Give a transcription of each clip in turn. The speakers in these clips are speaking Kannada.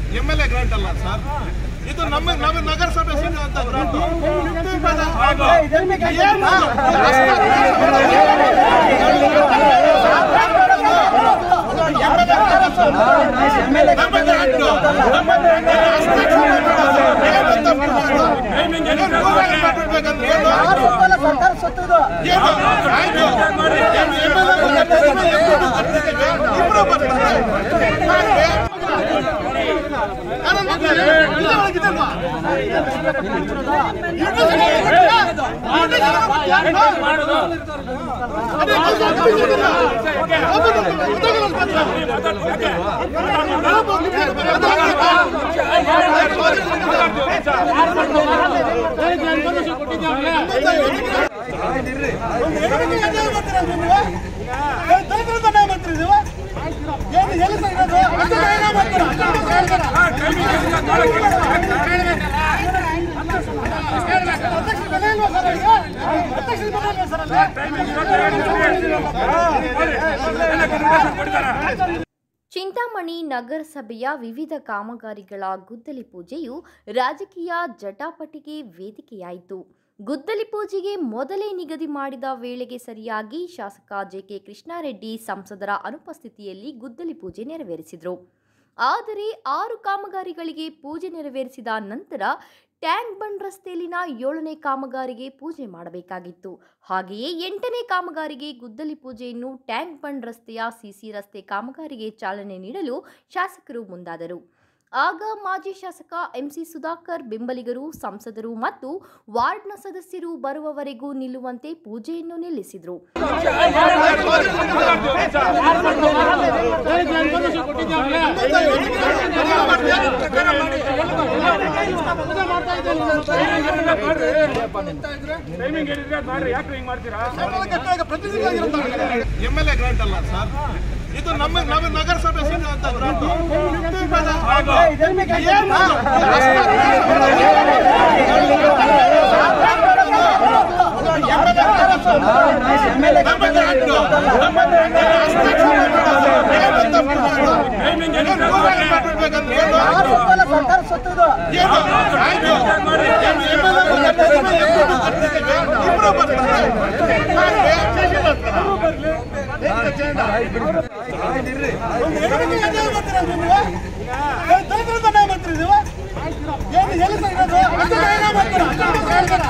ಎಮ್ ಎಲ್ ಎ ಗ್ರಾಂಟ್ ಅಲ್ಲ ಸರ್ ಇದು ನಮ್ಮ ನಮ್ಮ ನಗರಸಭೆ ಸಿಗುವಂತ ಗ್ರಾಂಟ್ ಸರ್ಕಾರ ಸತ್ತದು ಏನು ಎಲ್ಲಿ ಸರ್ ಇರೋದು? ಅಷ್ಟು ನ್ಯಾಯ ಮಾಡ್ತೀರಾ? ಅಷ್ಟು ಹೇಳ್ತಾರಾ? ಅಧ್ಯಕ್ಷರ ಬೆಲೆ ಇಲ್ವಾ ಸರ್ ಅವ್ರಿಗೆ? ಅಧ್ಯಕ್ಷರ ಬೆಲೆ ಇಲ್ವಾ ಸರ್ ಅಲ್ಲಿ? ಚಿಂತಾಮಣಿ ನಗರಸಭೆಯ ವಿವಿಧ ಕಾಮಗಾರಿಗಳ ಗುದ್ದಲಿ ಪೂಜೆಯು ರಾಜಕೀಯ ಜಟಾಪಟಿಗೆ ವೇದಿಕೆಯಾಯಿತು ಗುದ್ದಲಿ ಪೂಜೆಗೆ ಮೊದಲೇ ನಿಗದಿ ಮಾಡಿದ ವೇಳೆಗೆ ಸರಿಯಾಗಿ ಶಾಸಕ ಜೆಕೆ ಕೃಷ್ಣಾರೆಡ್ಡಿ ಸಂಸದರ ಅನುಪಸ್ಥಿತಿಯಲ್ಲಿ ಗುದ್ದಲಿ ಪೂಜೆ ನೆರವೇರಿಸಿದರು ಆದರೆ ಆರು ಕಾಮಗಾರಿಗಳಿಗೆ ಪೂಜೆ ನೆರವೇರಿಸಿದ ನಂತರ ಟ್ಯಾಂಕ್ ಬಂಡ್ ರಸ್ತೆಯಲ್ಲಿನ ಏಳನೇ ಕಾಮಗಾರಿಗೆ ಪೂಜೆ ಮಾಡಬೇಕಾಗಿತ್ತು ಹಾಗೆಯೇ ಎಂಟನೇ ಕಾಮಗಾರಿಗೆ ಗುದ್ದಲಿ ಪೂಜೆಯನ್ನು ಟ್ಯಾಂಕ್ ಬಂಡ್ ರಸ್ತೆಯ ಸಿಸಿ ರಸ್ತೆ ಕಾಮಗಾರಿಗೆ ಚಾಲನೆ ನೀಡಲು ಶಾಸಕರು ಮುಂದಾದರು ಆಗ ಮಾಜಿ ಶಾಸಕ ಎಂಸಿ ಸುಧಾಕರ್ ಬೆಂಬಲಿಗರು ಸಂಸದರು ಮತ್ತು ವಾರ್ಡ್ನ ಸದಸ್ಯರು ಬರುವವರೆಗೂ ನಿಲ್ಲುವಂತೆ ಪೂಜೆಯನ್ನು ನಿಲ್ಲಿಸಿದರು ಎಮ್ ಎಲ್ ಎ ಗ್ರಾಂಟ್ ಅಲ್ಲ ಸರ್ ಇದು ನಮ್ಮ ನಮ್ಮ ನಗರಸಭೆ ಸಿಗುವಂತ ಗ್ರಾಂಟ್ ಸರ್ಕಾರ ಸತ್ತದು ಏನು ಎಲ್ಲಿ ಸರ್ ಇರೋದು? ಅಷ್ಟು ನ್ಯಾಯ ಮಾಡ್ತೀರಾ? ಅಷ್ಟು ಹೇಳ್ತಾರಾ?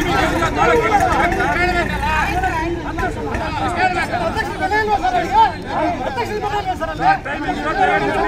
ಅಧ್ಯಕ್ಷರ ಬೆಲೆ ಇಲ್ವಾ ಸರ್ ಅವ್ರಿಗೆ? ಅಧ್ಯಕ್ಷರ ಬೆಲೆ ಇಲ್ವಾ ಸರ್ ಅಲ್ಲಿ?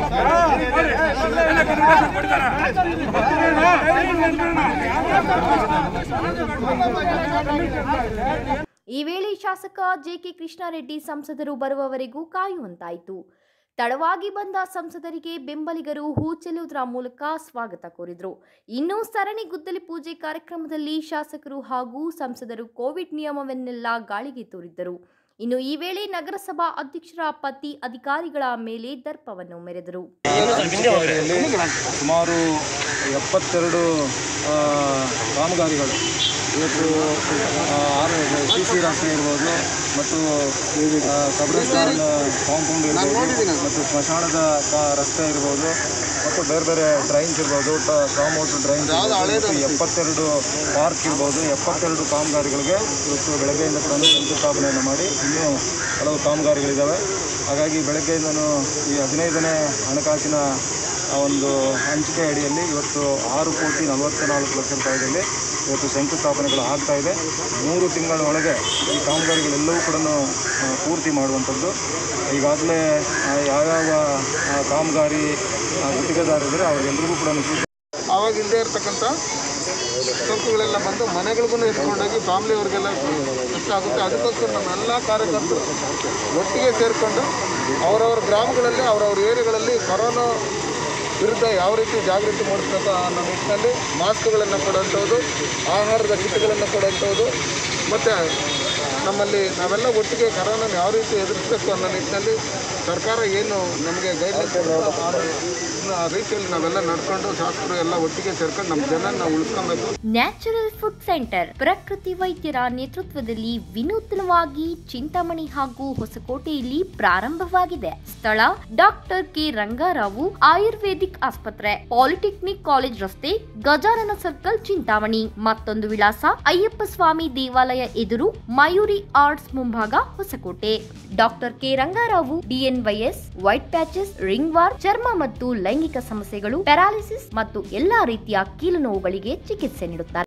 ಈ ವೇಳೆ ಶಾಸಕ ಜೆಕೆ ಕೃಷ್ಣಾರೆಡ್ಡಿ ಸಂಸದರು ಬರುವವರೆಗೂ ಕಾಯುವಂತಾಯಿತು ತಡವಾಗಿ ಬಂದ ಸಂಸದರಿಗೆ ಬೆಂಬಲಿಗರು ಹೂ ಚೆಲ್ಲುವುದರ ಮೂಲಕ ಸ್ವಾಗತ ಕೋರಿದರು ಇನ್ನು ಸರಣಿ ಗುದ್ದಲಿ ಪೂಜೆ ಕಾರ್ಯಕ್ರಮದಲ್ಲಿ ಶಾಸಕರು ಹಾಗೂ ಸಂಸದರು ಕೋವಿಡ್ ನಿಯಮವನ್ನೆಲ್ಲ ಗಾಳಿಗೆ ತೋರಿದ್ದರು ಇನ್ನು ಈ ವೇಳೆ ನಗರಸಭಾ ಅಧ್ಯಕ್ಷರ ಪತಿ ಅಧಿಕಾರಿಗಳ ಮೇಲೆ ದರ್ಪವನ್ನು ಮೆರೆದರು ಸುಮಾರು ಎಪ್ಪತ್ತೆರಡು ಆ, ಕಾಮಗಾರಿಗಳು ಇವತ್ತು ಆರು ಸಿ ಸಿ ರಸ್ತೆ ಇರ್ಬೋದು ಮತ್ತು ಆ, ಕಬ್ರಿಸ್ತಾನ್ ಕಾಂಪೌಂಡ್ ಇರ್ಬೋದು ಮತ್ತು ಸ್ಮಶಾನದ ಕಾ- ರಸ್ತೆ ಇರ್ಬೋದು ಮತ್ತು ಬೇರೆ ಬೇರೆ ಡ್ರೈನ್ಸ್ ಇರ್ಬೋದು ಕಾಂಪೌಂಡ್ ಡ್ರೈನ್ಸ್ ಇರ್ಬೋದು, ಎಪ್ಪತ್ತೆರಡು ಪಾರ್ಕ್ ಇರ್ಬೋದು ಎಪ್ಪತ್ತೆರಡು ಕಾಮಗಾರಿಗಳಿಗೆ ಇವತ್ತು ಬೆಳಗ್ಗೆಯಿಂದ ಕೂಡ ಶಂಕುಸ್ಥಾಪನೆಯನ್ನು ಮಾಡಿ ಇನ್ನೂ ಹಲವು ಕಾಮಗಾರಿಗಳಿದ್ದಾವೆ ಹಾಗಾಗಿ ಬೆಳಗ್ಗೆಯಿಂದನೂ ಈ ಹದಿನೈದನೇ ಹಣಕಾಸಿನ ಆ ಒಂದು ಹಂಚಿಕೆ ಅಡಿಯಲ್ಲಿ ಇವತ್ತು ಆರು ಕೋಟಿ ನಲವತ್ತ ನಾಲ್ಕು ಲಕ್ಷ ರೂಪಾಯಿಗಳಲ್ಲಿ ಇವತ್ತು ಶಂಕುಸ್ಥಾಪನೆಗಳು ಆಗ್ತಾ ಇದೆ ಮೂರು ತಿಂಗಳ ಒಳಗೆ ಈ ಕಾಮಗಾರಿಗಳೆಲ್ಲವೂ ಕೂಡ ಆ, ಪೂರ್ತಿ ಮಾಡುವಂಥದ್ದು ಈಗಾಗಲೇ ಆ, ಯಾವ್ಯಾವ ಆ, ಕಾಮಗಾರಿ ಆ, ಗುತ್ತಿಗೆದಾರರಿದ್ದಾರೆ ಅವರೆಲ್ಲರಿಗೂ ಕೂಡ ಸೂಚನೆ ಆವಾಗ ಇಲ್ಲದೆ ಇರ್ತಕ್ಕಂಥ ಸೊಕ್ಕುಗಳೆಲ್ಲ ಬಂದು ಮನೆಗಳಿಗೂ ಎತ್ಕೊಂಡೋಗಿ ಫ್ಯಾಮಿಲಿಯವ್ರಿಗೆಲ್ಲ ಕಷ್ಟ ಆಗುತ್ತೆ ಅದಕ್ಕೋಸ್ಕರ ನಮ್ಮೆಲ್ಲ ಕಾರ್ಯಕರ್ತರು ಒಟ್ಟಿಗೆ ಸೇರಿಕೊಂಡು ಅವರವರ ಗ್ರಾಮಗಳಲ್ಲಿ ಅವರವ್ರ ಏರಿಯಾಗಳಲ್ಲಿ ಕೊರೋನಾ ವಿರುದ್ಧ ಯಾವ ರೀತಿ ಜಾಗೃತಿ ಮೂಡಿಸ್ಬೇಕು ಅನ್ನೋ ನಿಟ್ಟಿನಲ್ಲಿ ಮಾಸ್ಕ್ಗಳನ್ನು ಕೊಡುವಂಥದ್ದು ಆಹಾರದ ಕಿಟ್ಗಳನ್ನು ಕೊಡುವಂಥದ್ದು ಮತ್ತು ನಮ್ಮಲ್ಲಿ ನಾವೆಲ್ಲ ಒಟ್ಟಿಗೆ ಕರೋನಾನ ಯಾವ ರೀತಿ ಎದುರಿಸಬೇಕು ಅನ್ನೋ ನಿಟ್ಟಿನಲ್ಲಿ ಸರ್ಕಾರ ಏನು ನಮಗೆ ಗೈಡ್ಲೈನ್ಸ್ ಆ ರೀತಿಯಲ್ಲಿ ನಾವೆಲ್ಲ ನಡ್ಕೊಂಡು ಶಾಸಕರು ಎಲ್ಲ ಒಟ್ಟಿಗೆ ಸೇರ್ಕೊಂಡು ನಮ್ಮ ಜನ ನಾವು ಉಳಿಸ್ಕೊಬೇಕು ನ್ಯಾಚುರಲ್ ಫುಡ್ ಸೆಂಟರ್ ಪ್ರಕೃತಿ ವೈದ್ಯರ ನೇತೃತ್ವದಲ್ಲಿ ವಿನೂತನವಾಗಿ ಚಿಂತಾಮಣಿ ಹಾಗೂ ಹೊಸಕೋಟೆಯಲ್ಲಿ ಪ್ರಾರಂಭವಾಗಿದೆ ಸ್ಥಳ ಡಾಕ್ಟರ್ ಕೆ ರಂಗಾರಾವು ಆಯುರ್ವೇದಿಕ್ ಆಸ್ಪತ್ರೆ ಪಾಲಿಟೆಕ್ನಿಕ್ ಕಾಲೇಜ್ ರಸ್ತೆ ಗಜಾನನ ಸರ್ಕಲ್ ಚಿಂತಾಮಣಿ ಮತ್ತೊಂದು ವಿಳಾಸ ಅಯ್ಯಪ್ಪ ಸ್ವಾಮಿ ದೇವಾಲಯ ಎದುರು ಮಯೂರಿ ಆರ್ಟ್ಸ್ ಮುಂಭಾಗ Hosakote doctor K Rangarao DNYS white patches ringworm ಚರ್ಮ ಮತ್ತು ಲೈಂಗಿಕ ಸಮಸ್ಯೆಗಳು ಪ್ಯಾರಾಲಿಸಿಸ್ ಮತ್ತು ಎಲ್ಲಾ ರೀತಿಯ ಕೀಲು ನೋವುಗಳಿಗೆ ಚಿಕಿತ್ಸೆ ನೀಡುತ್ತಾರೆ